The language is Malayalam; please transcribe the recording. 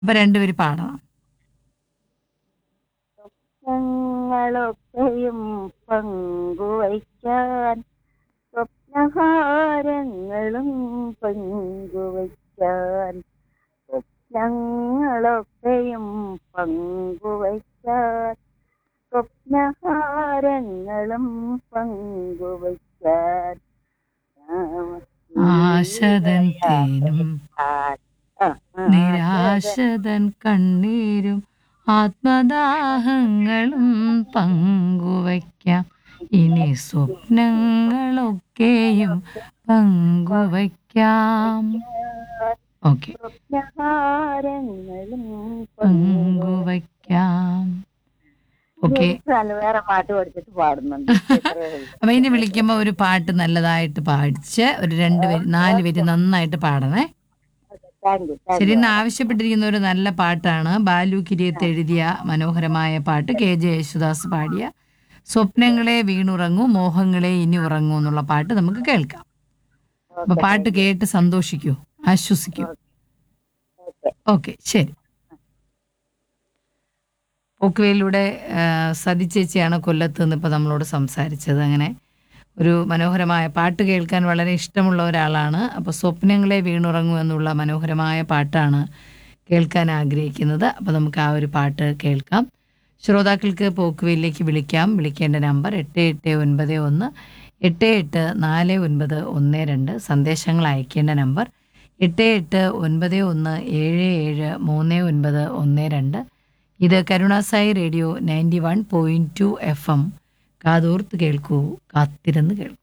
അപ്പൊ രണ്ടുപേരും പാടണം ഞങ്ങളൊക്കെയും പങ്കുവയ്ക്കാൻ സ്വപ്നഹാരങ്ങളും പങ്കുവയ്ക്കാൻ സ്വപ്നങ്ങളൊക്കെയും പങ്കുവയ്ക്കാൻ സ്വപ്നഹാരങ്ങളും പങ്കുവയ്ക്കാൻ ആശതൻ തേനും ആ, ആ, നിരാശതൻ കണ്ണീരും ആത്മദാഹങ്ങളും പങ്കുവയ്ക്കാം ഇനി സ്വപ്നങ്ങളൊക്കെയും പങ്കുവയ്ക്കാം ഓക്കെ സ്വപ്നഹാരങ്ങളും പങ്കുവയ്ക്കാം ഓക്കെ പങ്കുവയ്ക്കാൻ വേറെ പാട്ട് പഠിച്ചിട്ട് പാടുന്നുണ്ട് ഇത്രയേ ഉള്ളൂ. അപ്പൊ ഇനി വിളിക്കുമ്പോ ഒരു പാട്ട് നല്ലതായിട്ട് പാടിച്ച് ഒരു രണ്ട് പേര് നാല് പേര് നന്നായിട്ട് പാടണേ താങ്ക് യു താങ്ക് ശരി ഇന്ന് ആവശ്യപ്പെട്ടിരിക്കുന്ന ഒരു നല്ല പാട്ടാണ് ബാലു കിരിയത്ത് എഴുതിയ മനോഹരമായ പാട്ട് കെ ജെ യേശുദാസ് പാടിയ സ്വപ്നങ്ങളെ വീണുറങ്ങൂ മോഹങ്ങളെ ഇനി ഉറങ്ങൂ എന്നുള്ള പാട്ട് നമുക്ക് കേൾക്കാം അപ്പൊ പാട്ട് കേട്ട് സന്തോഷിക്കൂ ആശ്വസിക്കൂ ഓക്കെ ഓക്കെ ശരി പോക്കുവയിലൂടെ സതി ചേച്ചിയാണ് കൊല്ലത്ത് നിന്ന് ഇപ്പോൾ നമ്മളോട് സംസാരിച്ചത് അങ്ങനെ ഒരു മനോഹരമായ പാട്ട് കേൾക്കാൻ വളരെ ഇഷ്ടമുള്ള ഒരാളാണ് അപ്പോൾ സ്വപ്നങ്ങളെ വീണുറങ്ങൂ എന്നുള്ള മനോഹരമായ പാട്ടാണ് കേൾക്കാൻ ആഗ്രഹിക്കുന്നത് അപ്പോൾ നമുക്ക് ആ ഒരു പാട്ട് കേൾക്കാം ശ്രോതാക്കൾക്ക് പോക്കുവയിലേക്ക് വിളിക്കാം വിളിക്കേണ്ട നമ്പർ എട്ട് എട്ട് ഒൻപത് ഒന്ന് എട്ട് എട്ട് നാല് ഒൻപത് ഒന്ന് രണ്ട് സന്ദേശങ്ങൾ അയക്കേണ്ട നമ്പർ എട്ട് എട്ട് ഒൻപത് ഒന്ന് ഏഴ് ഏഴ് മൂന്ന് ഒൻപത് ഒന്ന് രണ്ട് ഇത് കരുണാസായി radio ninety one point two F M കാതോർത്ത് കേൾക്കൂ കാത്തിരുന്ന് കേൾക്കൂ